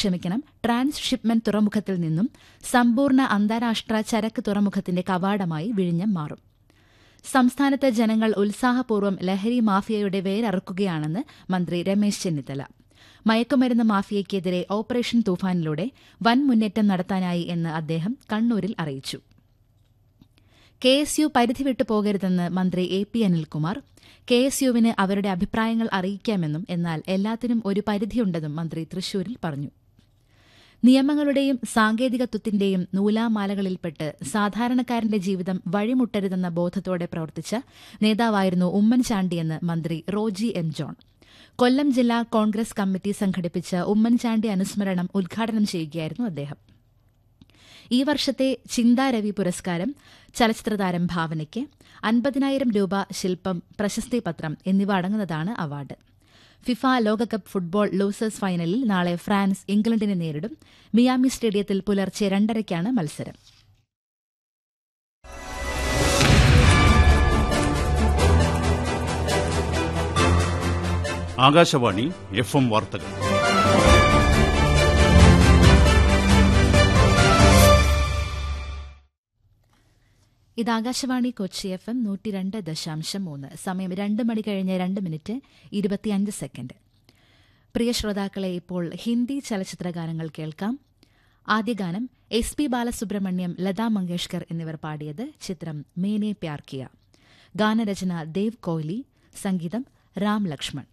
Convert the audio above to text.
ക്ഷമിക്കണം ട്രാൻസ്ഷിപ്മെന്റ് തുറമുഖത്തിൽ നിന്നും സമ്പൂർണ്ണ അന്താരാഷ്ട്ര ചരക്ക് തുറമുഖത്തിന്റെ കവാടമായി വിഴിഞ്ഞം മാറും സംസ്ഥാനത്ത് ജനങ്ങൾ ഉത്സാഹപൂർവ്വം ലഹരി മാഫിയയുടെ വേരറുക്കുകയാണെന്ന് മന്ത്രി രമേശ് ചെന്നിത്തല മയക്കുമരുന്ന് മാഫിയയ്ക്കെതിരെ ഓപ്പറേഷൻ തൂഫാനിലൂടെ വൻ മുന്നേറ്റം നടത്താനായി എന്ന് അദ്ദേഹം കണ്ണൂരിൽ അറിയിച്ചു കെ എസ് യു പരിധി വിട്ടു പോകരുതെന്ന് മന്ത്രി A P Anilkumar K S യുവിന് അവരുടെ അഭിപ്രായങ്ങൾ അറിയിക്കാമെന്നും എന്നാൽ എല്ലാത്തിനും ഒരു പരിധിയുണ്ടെന്നും മന്ത്രി തൃശൂരിൽ പറഞ്ഞു നിയമങ്ങളുടെയും സാങ്കേതികത്വത്തിന്റെയും നൂലാമാലകളിൽപ്പെട്ട് സാധാരണക്കാരന്റെ ജീവിതം വഴിമുട്ടരുതെന്ന ബോധത്തോടെ പ്രവർത്തിച്ച നേതാവായിരുന്നു ഉമ്മൻചാണ്ടിയെന്ന് മന്ത്രി റോജി എം ജോൺ കൊല്ലം ജില്ലാ കോൺഗ്രസ് കമ്മിറ്റി സംഘടിപ്പിച്ച ഉമ്മൻചാണ്ടി അനുസ്മരണം ഉദ്ഘാടനം ചെയ്യുകയായിരുന്നു അദ്ദേഹം ഈ വർഷത്തെ ചിന്താരവി പുരസ്കാരം ചലച്ചിത്രതാരം ഭാവനയ്ക്ക് അൻപതിനായിരം രൂപ ശില്പം പ്രശസ്തി പത്രം എന്നിവ അടങ്ങുന്നതാണ് അവാർഡ് ഫിഫ ലോകകപ്പ് ഫുട്ബോൾ ലൂസേഴ്സ് ഫൈനലിൽ നാളെ ഫ്രാൻസ് ഇംഗ്ലണ്ടിനെ നേരിടും മിയാമി സ്റ്റേഡിയത്തിൽ പുലർച്ചെ രണ്ടരയ്ക്കാണ് മത്സരം ആകാശവാണി എഫ് എം വാർത്തകൾ ഇത് ആകാശവാണി കൊച്ചി എഫ് എം നൂറ്റി രണ്ട് ദശാംശം മൂന്ന് സമയം രണ്ട് മണി കഴിഞ്ഞ് രണ്ട് മിനിറ്റ് ഇരുപത്തിയഞ്ച് സെക്കൻഡ് പ്രിയ ശ്രോതാക്കളെ ഇപ്പോൾ ഹിന്ദി ചലച്ചിത്ര ഗാനങ്ങൾ കേൾക്കാം ആദ്യ ഗാനം എസ് പി ബാലസുബ്രഹ്മണ്യം ലതാ മങ്കേഷ്കർ എന്നിവർ പാടിയത് ചിത്രം മേനെ പ്യാർ കിയ ഗാനരചന ദേവ് കോഹ്ലി സംഗീതം രാം ലക്ഷ്മൺ